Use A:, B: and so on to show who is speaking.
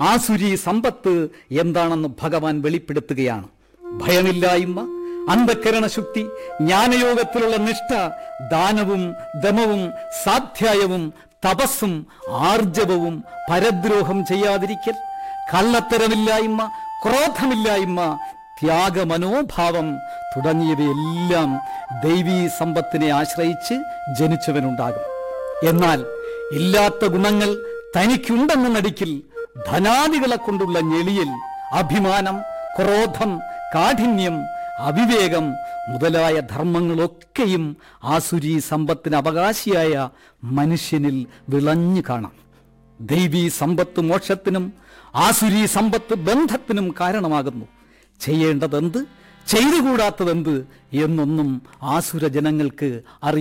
A: ആസുരി സമ്പത്ത് എന്താണെന്ന് ഭഗവാൻ വെളിപ്പെടുത്തുകയാണ് ഭയമില്ലായ്മ അന്ധകരണ ശുദ്ധി ജ്ഞാനയോഗത്തിലുള്ള നിഷ്ഠ ദാനവും ദമവും സാധ്യായവും തപസ്സും ആർജവവും പരദ്രോഹം ചെയ്യാതിരിക്കൽ കള്ളത്തരമില്ലായ്മ ക്രോധമില്ലായ്മ ത്യാഗമനോഭാവം തുടങ്ങിയവയെല്ലാം ദൈവീ സമ്പത്തിനെ ആശ്രയിച്ച് ജനിച്ചവനുണ്ടാകും എന്നാൽ ഇല്ലാത്ത ഗുണങ്ങൾ തനിക്കുണ്ടെന്ന് നടിക്കിൽ ധനാദികളെ കൊണ്ടുള്ള ഞെളിയൽ അഭിമാനം ക്രോധം കാഠിന്യം അവിവേകം മുതലായ ധർമ്മങ്ങളൊക്കെയും ആസുരി സമ്പത്തിന് അവകാശിയായ മനുഷ്യനിൽ വിളഞ്ഞു കാണാം ദൈവീ സമ്പത്ത് മോക്ഷത്തിനും ആസുരി സമ്പത്ത് ബന്ധത്തിനും കാരണമാകുന്നു ചെയ്യേണ്ടതെന്ത് ചെയ്തുകൂടാത്തതെന്ത് എന്നൊന്നും ആസുര ജനങ്ങൾക്ക് അറിയാം